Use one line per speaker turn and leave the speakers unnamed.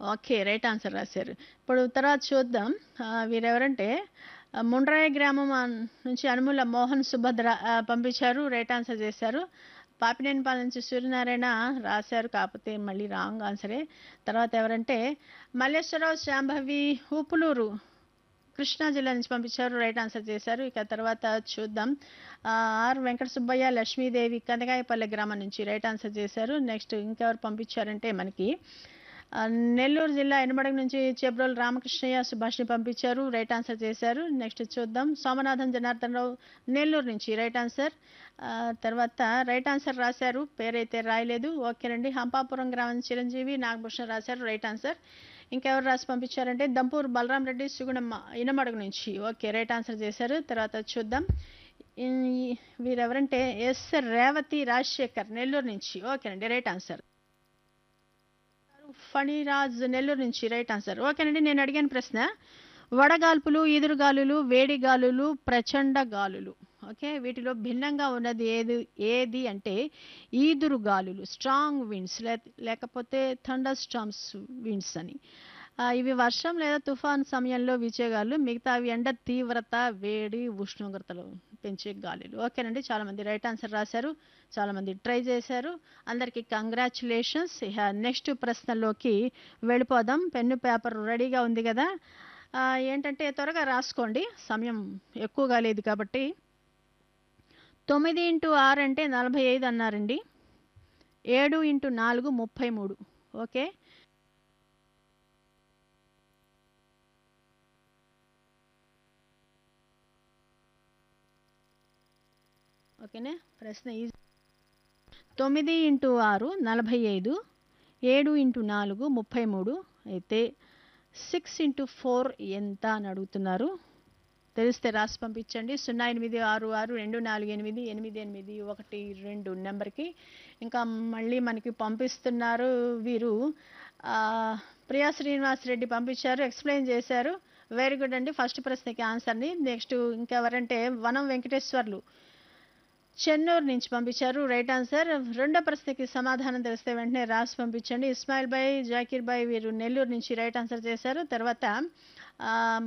Okay. Right answer రాశారు. ఇప్పుడు తర్వాత చూద్దాం. ఆహ్, వీరెవరంటే ఆహ్, ముండ్రాయి గ్రామం అన్ నుంచి అనుముల మోహన్ సుభద్ర ఆహ్, పంపించారు. రైట్ ఆన్సర్ చేశారు. పాపినేనిపాలెం నుంచి సూర్యనారాయణ రాశారు. కాకపోతే మళ్ళీ రాంగ్ ఆన్సరే. తర్వాత ఎవరంటే మల్లేశ్వరరావు, శాంభవి ఊపులూరు కృష్ణా జిల్లా నుంచి పంపించారు. రైట్ ఆన్సర్ చేశారు. ఇక తర్వాత చూద్దాం. ఆహ్, ఆర్ వెంకట సుబ్బయ్య, లక్ష్మీదేవి కందగాయపల్లె గ్రామం నుంచి రైట్ ఆన్సర్ చేశారు. నెక్స్ట్ ఇంకెవరు పంపించారంటే మనకి ఆహ్, నెల్లూరు జిల్లా ఎనమడగ నుంచి చేబ్రోలు రామకృష్ణయ్య, సుభాష్‌ని పంపించారు. రైట్ ఆన్సర్ చేశారు. నెక్స్ట్ చూద్దాం. సోమనాథం జనార్దన్ రావు నెల్లూరు నుంచి రైట్ ఆన్సర్. ఆహ్, తర్వాత రైట్ ఆన్సర్ రాశారు. పేరైతే రాయలేదు. ఓకేనండి. హంపాపురం గ్రామం నుంచి చిరంజీవి, నాగభూషణం రాశారు. Right answer. ఇంకెవరు రాసి పంపించారంటే దంపూర్ బలరాం రెడ్డి, సుగుణమ్మ ఇనమడుగు నుంచి. ఓకే. రైట్ ఆన్సర్ చేశారు. తర్వాత చూద్దాం. ఈ వీరెవరంటే ఎస్ రేవతి రాజశేఖర్ నెల్లూరు నుంచి. ఓకేనండి. Right answer. ఫణిరాజ్ నెల్లూరు నుంచి రైట్ ఆన్సర్. ఓకేనండి. నేను అడిగిన ప్రశ్న వడగాల్పులు, ఈదురుగాలులు, వేడి గాలులు, ప్రచండ గాలులు. ఓకే. వీటిలో భిన్నంగా ఉన్నది ఏది ఏది అంటే ఈదురు గాలులు స్ట్రాంగ్ విండ్స్ లే లేకపోతే థండర్ స్టార్మ్స్ విండ్స్ అని. ఆహ్, ఇవి వర్షం లేదా తుఫాను సమయంలో వీచే గాలులు. మిగతావి ఎండ తీవ్రత, వేడి, ఉష్ణోగ్రతలు పెంచే గాలులు. ఓకేనండి. చాలామంది రైట్ ఆన్సర్ రాశారు. చాలామంది ట్రై చేశారు. అందరికీ కంగ్రాచ్యులేషన్స్. ఇహ నెక్స్ట్ ప్రశ్నలోకి వెళ్ళిపోదాం. పెన్ను, పేపర్ రెడీగా ఉంది గదా! ఆహ్, ఏంటంటే త్వరగా రాసుకోండి. సమయం ఎక్కువగా లేదు కాబట్టి. 9 ఇంటూ 6 అంటే 45 అన్నారండి. 7 ఇంటూ 4 33. ఓకే. ఓకేనా? ప్రశ్న ఈజీ 9 ఇంటూ 6 45. 7 ఇంటూ 4 33. అయితే 6 ఇంటూ 4 ఎంత అని అడుగుతున్నారు. తెలిస్తే రాసి పంపించండి. 086624888812 నంబర్‌కి. ఇంకా మళ్ళీ మనకి పంపిస్తున్నారు వీరు ఆహ్, ప్రియా శ్రీనివాస్ రెడ్డి పంపించారు. ఎక్స్‌ప్లెయిన్ చేశారు. వెరీ గుడ్ అండి. ఫస్ట్ ప్రశ్నకి ఆన్సర్‌ని. నెక్స్ట్ ఇంకెవరంటే వనం వెంకటేశ్వర్లు చెన్నూరు నుంచి పంపించారు. Right answer. రెండో ప్రశ్నకి సమాధానం తెలిస్తే వెంటనే రాసి పంపించండి. ఇస్మాయిల్ భాయ్, జాకీర్ భాయ్ వీరు నెల్లూరు నుంచి రైట్ ఆన్సర్ చేశారు. తర్వాత ఆహ్